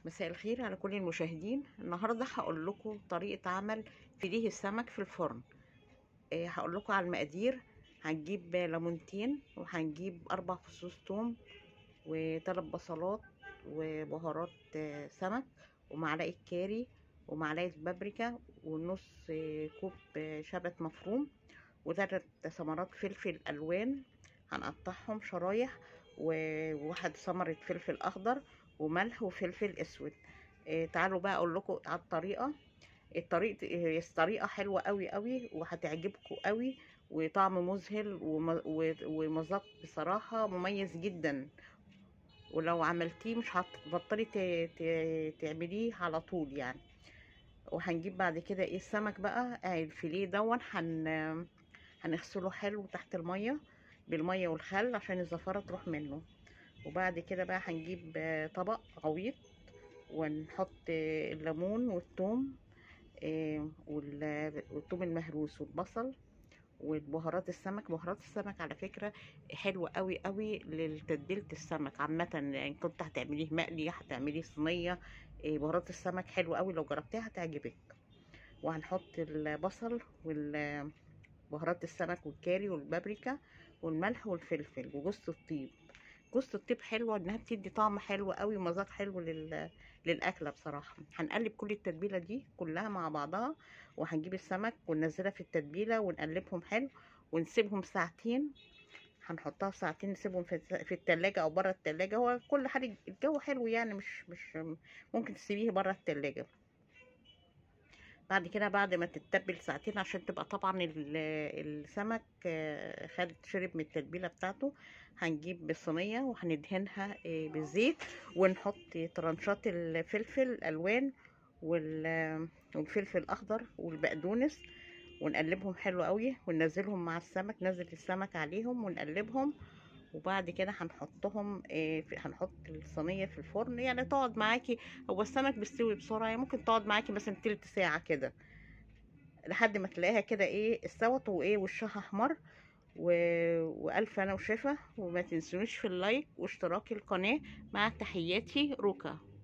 مساء الخير على كل المشاهدين النهارده هقول لكم طريقه عمل فيليه السمك في الفرن إيه هقول لكم على المقادير هنجيب ليمونتين وهنجيب اربع فصوص توم وثلاث بصلات وبهارات آه، سمك ومعلقه كاري ومعلقه بابريكا ونص آه، كوب آه، شبت مفروم وثلاث ثمرات فلفل الوان هنقطعهم شرايح وواحد ثمره فلفل اخضر وملح وفلفل اسود إيه تعالوا بقى اقول لكم على الطريقه الطريقه هي طريقه حلوه قوي قوي وهتعجبكم قوي وطعم مذهل ومذاق بصراحه مميز جدا ولو عملتيه مش هتبطلي تعمليه على طول يعني وهنجيب بعد كده ايه السمك بقى آه الفيليه دون هن هنغسله حلو تحت الميه بالميه والخل عشان الزفاره تروح منه وبعد كده بقى هنجيب طبق غويط ونحط الليمون والثوم آه، والثوم المهروس والبصل وبهارات السمك بهارات السمك على فكرة حلوة قوي قوي لتتبيلة السمك عامة يعني كنت هتعمليه مقلي هتعمليه صينية آه، بهارات السمك حلوة قوي لو جربتيها هتعجبك وهنحط البصل وبهارات السمك والكاري والبابريكا والملح والفلفل وجوز الطيب جوز الطيب حلوه انها بتدي طعم حلو قوي ومذاق حلو لل... للاكله بصراحه هنقلب كل التتبيله دي كلها مع بعضها وهنجيب السمك وننزلها في التتبيله ونقلبهم حلو ونسيبهم ساعتين هنحطها ساعتين نسيبهم في التلاجة او بره التلاجة هو كل حاجه الجو حلو يعني مش مش ممكن تسيبيه بره التلاجة بعد كده بعد ما تتبل ساعتين عشان تبقى طبعا السمك آه، خد شرب من التتبيله بتاعته هنجيب صينيه وهندهنها آه، بالزيت ونحط ترانشات الفلفل الالوان والفلفل الاخضر والبقدونس ونقلبهم حلو قوي وننزلهم مع السمك نزل السمك عليهم ونقلبهم وبعد كده هنحطهم آه، هنحط الصينيه في الفرن يعني تقعد معاكي هو السمك بيستوي بسرعه يعني ممكن تقعد معاكي مثلا تلت ساعه كده لحد ما تلاقيها كده ايه استوت وايه وشها احمر و... والف انا وشفا وما تنسونيش في اللايك واشتراك القناه مع تحياتي روكا